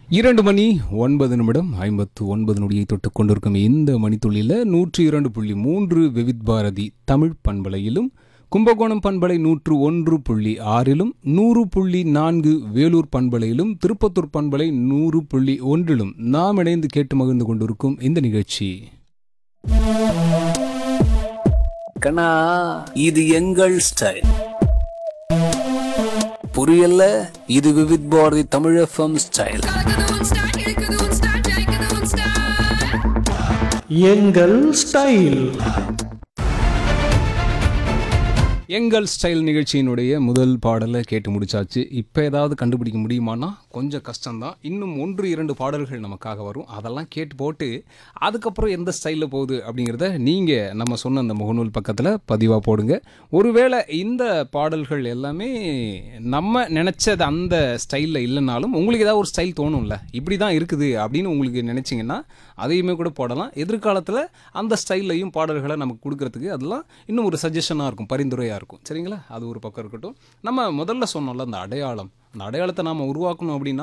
இரண்டு மணி ஒன்பது நிமிடம் ஐம்பத்து ஒன்பது நொடியை தொட்டு கொண்டிருக்கும் இந்த மணித்துள்ளியில் நூற்றி இரண்டு புள்ளி மூன்று விவித் பாரதி தமிழ் பண்பலையிலும் கும்பகோணம் பண்பலை நூற்று ஒன்று புள்ளி ஆறிலும் நூறு புள்ளி நான்கு வேலூர் பண்பலையிலும் திருப்பத்தூர் பண்பலை நூறு புள்ளி ஒன்றிலும் நாம் இணைந்து கேட்டு மகிழ்ந்து கொண்டிருக்கும் இந்த நிகழ்ச்சி கண்ணா இது எங்கள் ஸ்டைல் புரியல இது விவித் பாரதி தமிழ் எஃப்எம் ஸ்டைல் கலக்குது உன் ஸ்டைல் இழுக்குது உன் ஸ்டைல் ஜெயிக்குது உன் ஸ்டைல் எங்கள் ஸ்டைல் எங்கள் ஸ்டைல் நிகழ்ச்சியினுடைய முதல் பாடலை கேட்டு முடிச்சாச்சு இப்போ ஏதாவது கண்டுபிடிக்க முடியுமானா கொஞ்சம் கஷ்டம்தான் இன்னும் ஒன்று இரண்டு பாடல்கள் நமக்காக வரும் அதெல்லாம் கேட்டு போட்டு அதுக்கப்புறம் எந்த ஸ்டைலில் போகுது அப்படிங்கிறத நீங்கள் நம்ம சொன்ன அந்த முகநூல் பக்கத்தில் பதிவாக போடுங்க ஒருவேளை இந்த பாடல்கள் எல்லாமே நம்ம நினச்சது அந்த ஸ்டைலில் இல்லைனாலும் உங்களுக்கு ஏதாவது ஒரு ஸ்டைல் தோணும்ல இப்படி தான் இருக்குது அப்படின்னு உங்களுக்கு நினச்சிங்கன்னா அதையுமே கூட போடலாம் எதிர்காலத்தில் அந்த ஸ்டைல்லையும் பாடல்களை நமக்கு கொடுக்கறதுக்கு அதெல்லாம் இன்னும் ஒரு சஜஷனாக இருக்கும் பரிந்துரையாக இருக்கும் சரிங்களா அது ஒரு பக்கம் இருக்கட்டும் நம்ம முதல்ல சொன்னோம்ல அந்த அடையாளம் அந்த அடையாளத்தை நாம் உருவாக்கணும் அப்படின்னா